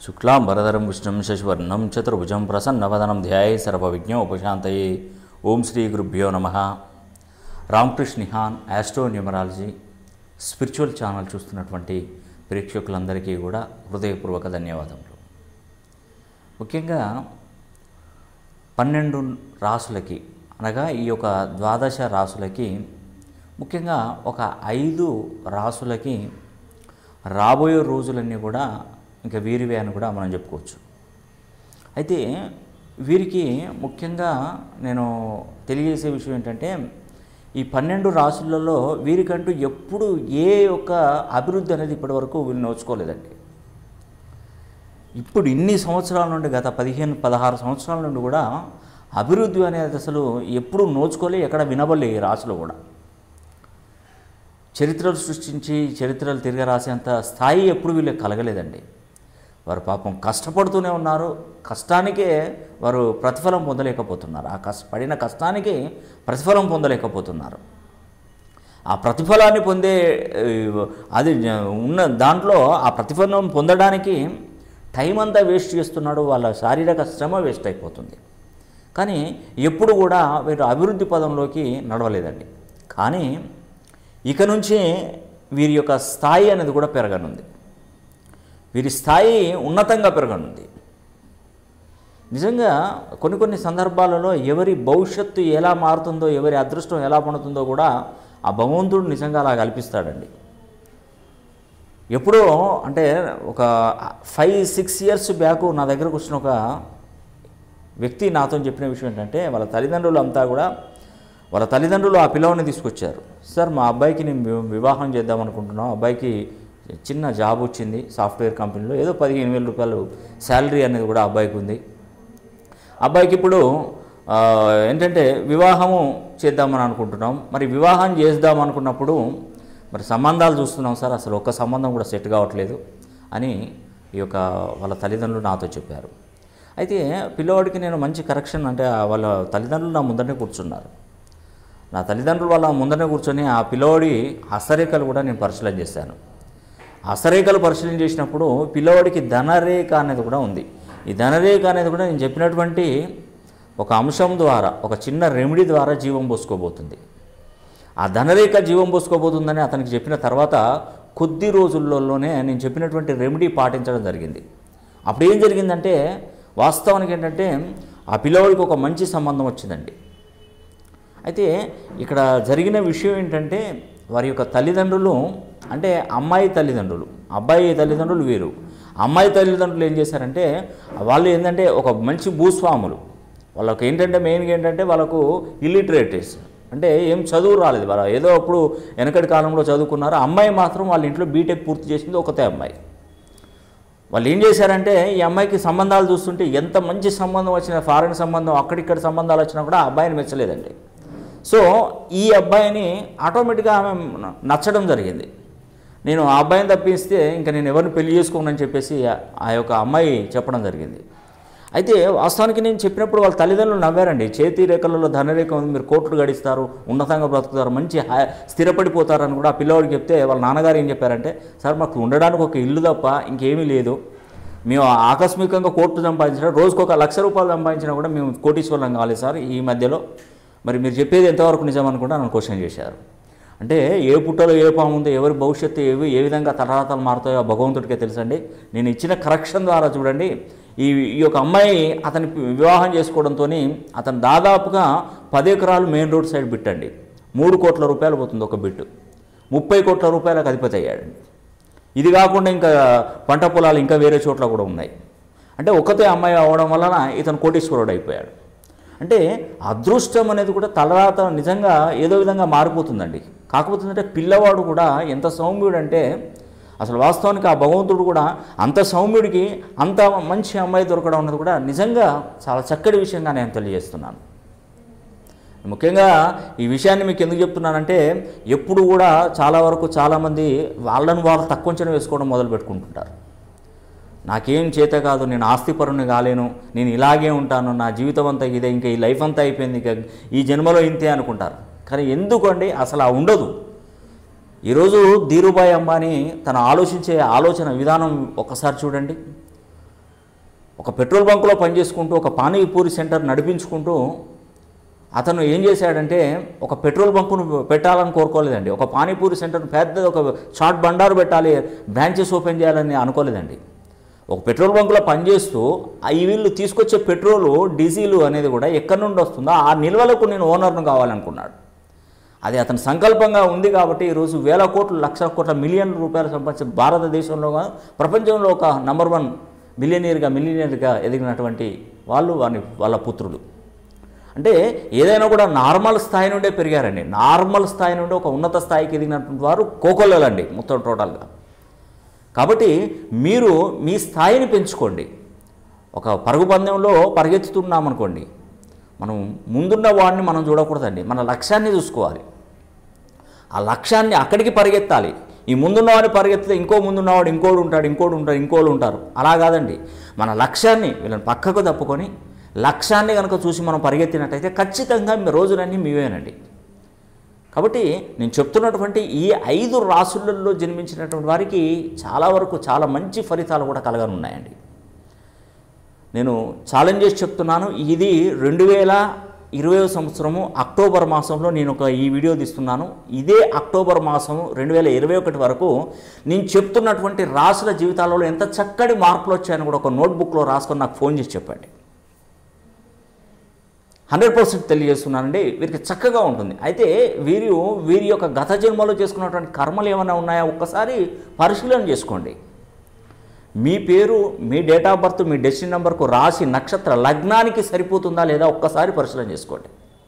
శుక్లాం వరదరం విష్ణుం శశివర్ణం చతుర్భుజం ప్రసన్నవదనం ధ్యాయే సర్వవిజ్ఞ ఉపశాంతయే ఓం శ్రీ గురుభ్యో నమ Ramakrishna Nihan astro numerology spiritual channel చూస్తున్నటువంటి ప్రేక్షకులందరికీ కూడా హృదయపూర్వక ధన్యవాదములు ముఖ్యంగా పన్నెండు రాసులకి అనగా ఈ యొక్క ద్వాదశ రాసులకి ముఖ్యంగా ఒక ఐదు రాసులకి రాబోయే రోజులన్నీ కూడా ఇంకా వీరివే అని కూడా మనం చెప్పుకోవచ్చు అయితే వీరికి ముఖ్యంగా నేను తెలియజేసే విషయం ఏంటంటే ఈ పన్నెండు రాసులలో వీరికంటూ ఎప్పుడు ఏ ఒక్క అభివృద్ధి అనేది ఇప్పటివరకు వీళ్ళు నోచుకోలేదండి ఇప్పుడు ఇన్ని సంవత్సరాల నుండి గత పదిహేను పదహారు సంవత్సరాల నుండి కూడా అభివృద్ధి అనేది అసలు ఎప్పుడు నోచుకోలే ఎక్కడ వినబడలే ఈ రాశిలో కూడా చరిత్రలు సృష్టించి చరిత్రలు తిరిగి రాసేంత స్థాయి ఎప్పుడు వీళ్ళకి కలగలేదండి వారు పాపం కష్టపడుతూనే ఉన్నారు కష్టానికే వారు ప్రతిఫలం పొందలేకపోతున్నారు ఆ కష్ట పడిన కష్టానికి ప్రతిఫలం పొందలేకపోతున్నారు ఆ ప్రతిఫలాన్ని పొందే ఏ, అది ఉన్న దాంట్లో ఆ ప్రతిఫలం పొందడానికి టైం అంతా వేస్ట్ చేస్తున్నాడు వాళ్ళ శారీరక శ్రమ వేస్ట్ అయిపోతుంది కానీ ఎప్పుడు కూడా వీరు అభివృద్ధి పదంలోకి నడవలేదండి కానీ ఇక నుంచి వీరి యొక్క స్థాయి అనేది కూడా పెరగనుంది వీరి స్థాయి ఉన్నతంగా పెరగనుంది నిజంగా కొన్ని కొన్ని సందర్భాలలో ఎవరి భవిష్యత్తు ఎలా మారుతుందో ఎవరి అదృష్టం ఎలా పండుతుందో కూడా ఆ భగవంతుడు నిజంగా అలా కల్పిస్తాడండి ఎప్పుడో అంటే ఒక ఫైవ్ సిక్స్ ఇయర్స్ బ్యాక్ నా దగ్గరకు వచ్చిన ఒక వ్యక్తి నాతో చెప్పిన విషయం ఏంటంటే వాళ్ళ తల్లిదండ్రులు అంతా కూడా వాళ్ళ తల్లిదండ్రులు ఆ పిల్లవాడిని తీసుకొచ్చారు సార్ మా అబ్బాయికి నేను వి- వివాహం చేద్దాం అనుకుంటున్నాం అబ్బాయికి చిన్న జాబ్ వచ్చింది సాఫ్ట్వేర్ కంపెనీలో ఏదో పదిహేను వేల రూపాయలు శాలరీ అనేది కూడా అబ్బాయికి ఉంది అబ్బాయికి ఇప్పుడు ఆ, ఏంటంటే వివాహము చేద్దామని అనుకుంటున్నాం మరి వివాహం చేద్దాం అనుకున్నప్పుడు మరి సంబంధాలు చూస్తున్నాం సార్ అసలు ఒక్క సంబంధం కూడా సెట్ కావట్లేదు అని ఈ యొక్క వాళ్ళ తల్లిదండ్రులు నాతో చెప్పారు అయితే పిల్లవాడికి నేను మంచి కరెక్షన్ అంటే ఆ వాళ్ళ తల్లిదండ్రులు నా ముందరనే కూర్చున్నారు నా తల్లిదండ్రులు వాళ్ళ ముందరనే కూర్చొని ఆ పిల్లవాడి హస్తరేఖలు కూడా నేను పరిశీలన చేశాను హస్తరేఖలు పరిశీలన చేసినప్పుడు పిల్లవాడికి ధనరేఖ అనేది కూడా ఉంది ఈ ధనరేఖ అనేది కూడా నేను చెప్పినటువంటి ఒక అంశం ద్వారా ఒక చిన్న రెమెడీ ద్వారా జీవం పోసుకోబోతుంది ఆ ధనరేఖ జీవం పోసుకోబోతుందని అతనికి చెప్పిన తర్వాత కొద్ది రోజుల్లోనే నేను చెప్పినటువంటి రెమెడీ పాటించడం జరిగింది అప్పుడు ఏం జరిగిందంటే వాస్తవానికి ఏంటంటే ఆ పిల్లవాడికి ఒక మంచి సంబంధం వచ్చిందండి అయితే ఇక్కడ జరిగిన విషయం ఏంటంటే వారి యొక్క తల్లిదండ్రులు అంటే అమ్మాయి తల్లిదండ్రులు అబ్బాయి తల్లిదండ్రులు వేరు అమ్మాయి తల్లిదండ్రులు ఏం చేశారంటే వాళ్ళు ఏంటంటే ఒక మంచి భూస్వాములు వాళ్ళకి ఏంటంటే మెయిన్గా ఏంటంటే వాళ్ళకు ఇల్లిటరేటిస్ అంటే ఏం చదువు రాలేదు వాళ్ళ ఏదో అప్పుడు వెనకటి కాలంలో చదువుకున్నారు అమ్మాయి మాత్రం వాళ్ళ ఇంట్లో బీటెక్ పూర్తి చేసింది ఒకతే అమ్మాయి వాళ్ళు ఏం చేశారంటే ఈ అమ్మాయికి సంబంధాలు చూస్తుంటే ఎంత మంచి సంబంధం వచ్చిన ఫారెన్ సంబంధం అక్కడిక్కడ సంబంధాలు వచ్చినా కూడా ఆ అబ్బాయిని మెచ్చలేదండి సో ఈ అబ్బాయిని ఆటోమేటిక్గా ఆమె నచ్చడం జరిగింది నేను ఆ అబ్బాయిని తప్పిస్తే ఇంకా నేను ఎవరిని పెళ్లి చేసుకోనని చెప్పేసి ఆ- ఆ యొక్క అమ్మాయి చెప్పడం జరిగింది అయితే వాస్తవానికి నేను చెప్పినప్పుడు వాళ్ళ తల్లిదండ్రులు నవ్వారండి చేతి రేఖలలో ధనరేఖ ఉంది మీరు కోట్లు గడిస్తారు ఉన్నతంగా బ్రతుకుతారు మంచి హా- స్థిరపడిపోతారని కూడా ఆ పిల్లవాడికి చెప్తే వాళ్ళ నాన్నగారు ఏం చెప్పారంటే సార్ మాకు ఉండడానికి ఒక ఇల్లు తప్ప ఇంకేమీ లేదు మేము ఆకస్మికంగా కోట్లు సంపాదించినా రోజుకు ఒక లక్ష రూపాయలు సంపాదించినా కూడా మేము కోటీశ్వరం కావాలి సార్ ఈ మధ్యలో మరి మీరు చెప్పేది ఎంతవరకు నిజం అనుకుంటా నన్ను క్వశ్చన్ చేశారు అంటే ఏ పుట్టలో ఏ పాము ఉందో ఎవరి భవిష్యత్తు ఏవి ఏ విధంగా తలరాతలు మారుతాయో ఆ భగవంతుడికే తెలుసండి నేను ఇచ్చిన కరెక్షన్ ద్వారా చూడండి ఈ ఈ యొక్క అమ్మాయి అతని వివాహం చేసుకోవడంతో అతను దాదాపుగా పది ఎకరాలు మెయిన్ రోడ్ సైడ్ బిట్టండి మూడు కోట్ల రూపాయలు పోతుంది ఒక బిట్టు ముప్పై కోట్ల రూపాయలకు అధిపతి అయ్యాడండి ఇది కాకుండా ఇంకా పంట పొలాలు ఇంకా వేరే చోట్ల కూడా ఉన్నాయి అంటే ఒకతే అమ్మాయి అవ్వడం వలన ఇతను కోటీశ్వరుడు అయిపోయాడు అంటే అదృష్టం అనేది కూడా తలరాత నిజంగా ఏదో విధంగా మారిపోతుందండి కాకపోతే అంటే పిల్లవాడు కూడా ఎంత సౌమ్యుడు అంటే అసలు వాస్తవానికి ఆ భగవంతుడు కూడా అంత సౌమ్యుడికి అంత మంచి అమ్మాయి దొరకడం అన్నది కూడా నిజంగా చాలా చక్కటి విషయంగా నేను తెలియజేస్తున్నాను ముఖ్యంగా ఈ విషయాన్ని మీకు ఎందుకు చెప్తున్నానంటే ఎప్పుడు కూడా చాలా వరకు చాలామంది వాళ్ళను వాళ్ళు తక్కువ అంచనా వేసుకోవడం మొదలు పెట్టుకుంటుంటారు నాకేం చేత కాదు నేను ఆస్తిపరుని కాలేను నేను ఇలాగే ఉంటాను నా జీవితం అంతా ఇదే ఇంకా ఈ లైఫ్ అంతా అయిపోయింది ఇక ఈ జన్మలో ఇంతే అనుకుంటారు కానీ ఎందుకండి అసలు ఆ ఉండదు ఈరోజు ధీరుభాయ్ అంబానీ తను ఆలోచించే ఆలోచన విధానం ఒక్కసారి చూడండి ఒక పెట్రోల్ బంకులో పనిచేసుకుంటూ ఒక పానీపూరి సెంటర్ నడిపించుకుంటూ అతను ఏం చేశాడంటే ఒక పెట్రోల్ బంకును పెట్టాలని కోరుకోలేదండి ఒక పానీపూరి సెంటర్ పెద్ద ఒక చాట్ బండారు పెట్టాలి బ్రాంచెస్ ఓపెన్ చేయాలని అనుకోలేదండి ఒక పెట్రోల్ బంకులో పనిచేస్తూ ఆ ఈ వీళ్ళు తీసుకొచ్చే పెట్రోలు డీజిల్ అనేది కూడా ఎక్కడి నుండి వస్తుందో ఆ నిల్వలకు నేను ఓనర్ను కావాలనుకున్నాడు అది అతని సంకల్పంగా ఉంది కాబట్టి ఈరోజు వేల కోట్లు లక్షల కోట్ల మిలియన్ రూపాయలు సంపాదించి భారతదేశంలో కాదు, ప్రపంచంలో ఒక నంబర్ వన్ మిలియనీర్గా మిలియనీర్గా ఎదిగినటువంటి వాళ్ళు వాని వాళ్ళ పుత్రులు అంటే ఏదైనా కూడా నార్మల్ స్థాయి నుండే పెరిగారండి నార్మల్ స్థాయి నుండి ఒక ఉన్నత స్థాయికి ఎదిగినటువంటి వారు కోకొల్లలండి మొత్తం టోటల్గా కాబట్టి మీరు మీ స్థాయిని పెంచుకోండి ఒక పరుగు పందెంలో పరిగెత్తుతున్నామనుకోండి మనం ముందున్న వాడిని మనం చూడకూడదండి మన లక్ష్యాన్ని చూసుకోవాలి ఆ లక్ష్యాన్ని అక్కడికి పరిగెత్తాలి ఈ ముందున్నవాడిని పరిగెత్తితే ఇంకో ముందున్నవాడు ఇంకోడు ఉంటాడు ఇంకోడు ఉంటాడు ఇంకోడు ఉంటారు అలా కాదండి మన లక్ష్యాన్ని వీళ్ళని పక్కకు తప్పుకొని లక్ష్యాన్ని కనుక చూసి మనం పరిగెత్తినట్టయితే ఖచ్చితంగా మీ రోజులన్నీ మీవేనండి కాబట్టి నేను చెప్తున్నటువంటి ఈ ఐదు రాసులలో జన్మించినటువంటి వారికి చాలా వరకు చాలా మంచి ఫలితాలు కూడా కలగనున్నాయండి నేను ఛాలెంజ్ చేసి చెప్తున్నాను ఇది రెండు వేల ఇరవై సంవత్సరము అక్టోబర్ మాసంలో నేను ఒక ఈ వీడియో తీస్తున్నాను ఇదే అక్టోబర్ మాసం రెండు వేల ఇరవై ఒకటి వరకు నేను చెప్తున్నటువంటి రాసుల జీవితాలలో ఎంత చక్కటి మార్పులు వచ్చాయని కూడా ఒక నోట్బుక్లో రాసుకొని నాకు ఫోన్ చేసి చెప్పండి హండ్రెడ్ పర్సెంట్ తెలియజేస్తున్నానండి వీరికి చక్కగా ఉంటుంది అయితే వీరు వీరి యొక్క గత జన్మలో చేసుకున్నటువంటి కర్మలు ఏమైనా ఉన్నాయా ఒక్కసారి పరిశీలన చేసుకోండి మీ పేరు మీ డేట్ ఆఫ్ బర్త్ మీ డెస్టిన్ నెంబర్కు రాసి నక్షత్ర లగ్నానికి సరిపోతుందా లేదా ఒక్కసారి పరిశీలన చేసుకోండి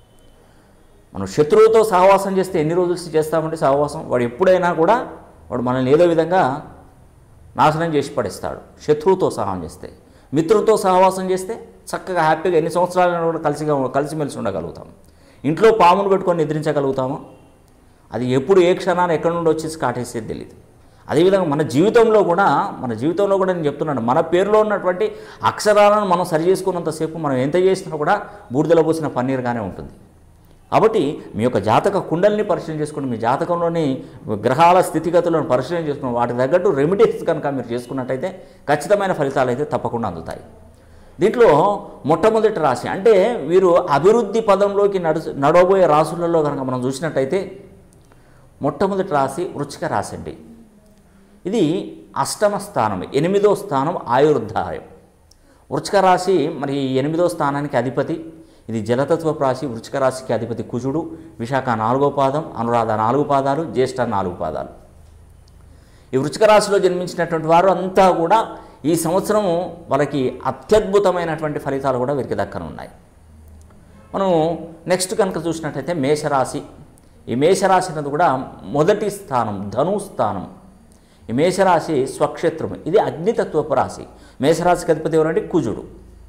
మనం శత్రువుతో సహవాసం చేస్తే ఎన్ని రోజులు చేస్తామంటే సహవాసం వాడు ఎప్పుడైనా కూడా వాడు మనల్ని ఏదో విధంగా నాశనం చేసి పడేస్తాడు శత్రువుతో సహాయం చేస్తే మిత్రులతో సహవాసం చేస్తే చక్కగా హ్యాపీగా ఎన్ని సంవత్సరాలైనా కూడా కలిసిగా కలిసిమెలిసి ఉండగలుగుతాం ఇంట్లో పామును పెట్టుకొని నిద్రించగలుగుతాము అది ఎప్పుడు ఏ క్షణాన్ని ఎక్కడి నుండి వచ్చేసి కాటేసేది తెలియదు అదేవిధంగా మన జీవితంలో కూడా మన జీవితంలో కూడా నేను చెప్తున్నాను మన పేరులో ఉన్నటువంటి అక్షరాలను మనం సరి చేసుకున్నంతసేపు మనం ఎంత చేసినా కూడా బూడిదలో పోసిన పన్నీరుగానే ఉంటుంది కాబట్టి మీ యొక్క జాతక కుండల్ని పరిశీలన చేసుకోండి మీ జాతకంలోని గ్రహాల స్థితిగతులను పరిశీలన చేసుకుని వాటికి తగ్గట్టు రెమెడీస్ కనుక మీరు చేసుకున్నట్టయితే ఖచ్చితమైన ఫలితాలు అయితే తప్పకుండా అందుతాయి దీంట్లో మొట్టమొదటి రాశి అంటే వీరు అభివృద్ధి పదంలోకి నడు నడవబోయే రాసులలో కనుక మనం చూసినట్టయితే మొట్టమొదటి రాశి వృచ్చిక రాశి అండి ఇది అష్టమ స్థానం ఎనిమిదో స్థానం ఆయుర్ధాయం వృచ్చిక రాశి మరి ఈ ఎనిమిదో స్థానానికి అధిపతి ఇది జలతత్వపు రాశి వృచ్చిక రాశికి అధిపతి కుజుడు విశాఖ నాలుగో పాదం అనురాధ నాలుగు పాదాలు జ్యేష్ఠ నాలుగు పాదాలు ఈ వృచ్చిక రాశిలో జన్మించినటువంటి వారు అంతా కూడా ఈ సంవత్సరం వాళ్ళకి అత్యద్భుతమైనటువంటి ఫలితాలు కూడా వీరికి దక్కనున్నాయి మనం నెక్స్ట్ కనుక చూసినట్టయితే మేషరాశి ఈ మేషరాశి అన్నది కూడా మొదటి స్థానం ధను స్థానం ఈ మేషరాశి స్వక్షేత్రం ఇది అగ్నితత్వపు రాశి మేషరాశికి అధిపతి ఎవరంటే కుజుడు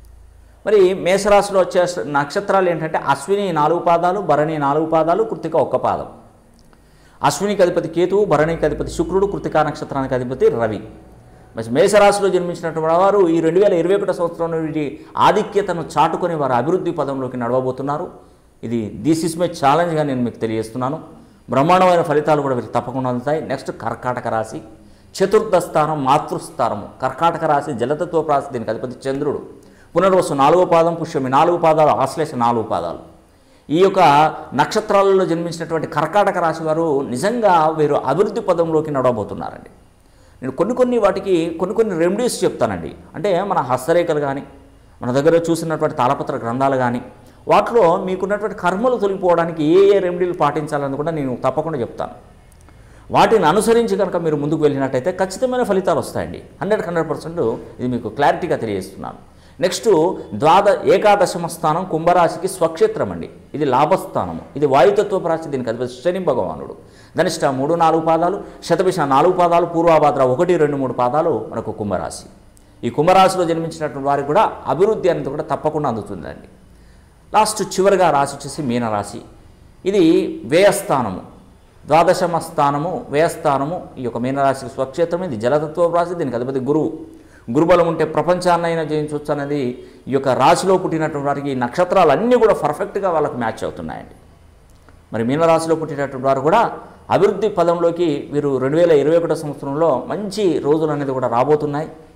మరి మేషరాశిలో వచ్చే నక్షత్రాలు ఏంటంటే అశ్విని నాలుగు పాదాలు భరణి నాలుగు పాదాలు కృతిక ఒక్క పాదం అశ్వినికి అధిపతి కేతువు భరణికి అధిపతి శుక్రుడు కృతికా నక్షత్రానికి అధిపతి రవి మరి మేషరాశిలో జన్మించినటువంటి వారు ఈ రెండు వేల ఇరవై ఒకటో సంవత్సరంలో వీటి ఆధిక్యతను చాటుకొని వారు అభివృద్ధి పదంలోకి నడవబోతున్నారు ఇది దిస్ ఇస్ మై ఛాలెంజ్గా నేను మీకు తెలియజేస్తున్నాను బ్రహ్మాండమైన ఫలితాలు కూడా వీరికి తప్పకుండా అందుతాయి నెక్స్ట్ కర్కాటక రాశి చతుర్థ స్థానం మాతృస్థానము కర్కాటక రాశి జలతత్వ రాశి దీనికి అధిపతి చంద్రుడు పునర్వసు నాలుగో పాదం పుష్యమి నాలుగు పాదాలు ఆశ్లేష నాలుగు పాదాలు ఈ యొక్క నక్షత్రాలలో జన్మించినటువంటి కర్కాటక రాశి వారు నిజంగా వీరు అభివృద్ధి పదంలోకి నడవబోతున్నారండి నేను కొన్ని కొన్ని వాటికి కొన్ని కొన్ని రెమెడీస్ చెప్తానండి అంటే మన హస్తరేఖలు కానీ మన దగ్గర చూసినటువంటి తాళపత్ర గ్రంథాలు కానీ వాటిలో మీకున్నటువంటి కర్మలు తొలగిపోవడానికి ఏ ఏ రెమెడీలు పాటించాలని కూడా నేను తప్పకుండా చెప్తాను వాటిని అనుసరించి కనుక మీరు ముందుకు వెళ్ళినట్టయితే ఖచ్చితమైన ఫలితాలు వస్తాయండి హండ్రెడ్ హండ్రెడ్ పర్సెంట్ ఇది మీకు క్లారిటీగా తెలియజేస్తున్నాను నెక్స్ట్ ద్వాద ఏకాదశమ స్థానం కుంభరాశికి స్వక్షేత్రం అండి ఇది లాభస్థానము ఇది వాయుతత్వపు రాశి దీనికి అధిపతి శని భగవానుడు ధనిష్ట మూడు నాలుగు పాదాలు శతభిష నాలుగు పాదాలు పూర్వాభాద్ర ఒకటి రెండు మూడు పాదాలు మనకు కుంభరాశి ఈ కుంభరాశిలో జన్మించినటువంటి వారికి కూడా అభివృద్ధి అనేది కూడా తప్పకుండా అందుతుందండి లాస్ట్ చివరిగా రాశి వచ్చేసి మీనరాశి ఇది వ్యయస్థానము ద్వాదశమ స్థానము వ్యయస్థానము ఈ యొక్క మీనరాశికి స్వక్షేత్రం ఇది జలతత్వ రాశి దీనికి అధిపతి గురువు గురుబలం ఉంటే ప్రపంచాన్నైనా జయించవచ్చు అనేది ఈ యొక్క రాశిలో పుట్టినటువంటి వారికి ఈ నక్షత్రాలన్నీ కూడా పర్ఫెక్ట్గా వాళ్ళకి మ్యాచ్ అవుతున్నాయండి మరి మీనరాశిలో పుట్టినటువంటి వారు కూడా అభివృద్ధి పదంలోకి వీరు రెండు వేల ఇరవై ఒకటో సంవత్సరంలో మంచి రోజులు అనేది కూడా రాబోతున్నాయి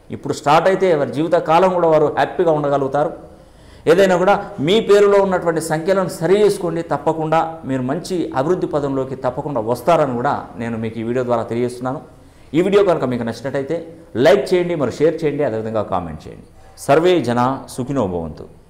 ఇప్పుడు స్టార్ట్ అయితే వారి జీవిత కాలం కూడా వారు హ్యాపీగా ఉండగలుగుతారు ఏదైనా కూడా మీ పేరులో ఉన్నటువంటి సంఖ్యలను సరి చేసుకోండి తప్పకుండా మీరు మంచి అభివృద్ధి పదంలోకి తప్పకుండా వస్తారని కూడా నేను మీకు ఈ వీడియో ద్వారా తెలియజేస్తున్నాను ఈ వీడియో కనుక మీకు నచ్చినట్టయితే లైక్ చేయండి మరి షేర్ చేయండి అదేవిధంగా కామెంట్ చేయండి సర్వే జన సుఖినో భవంతు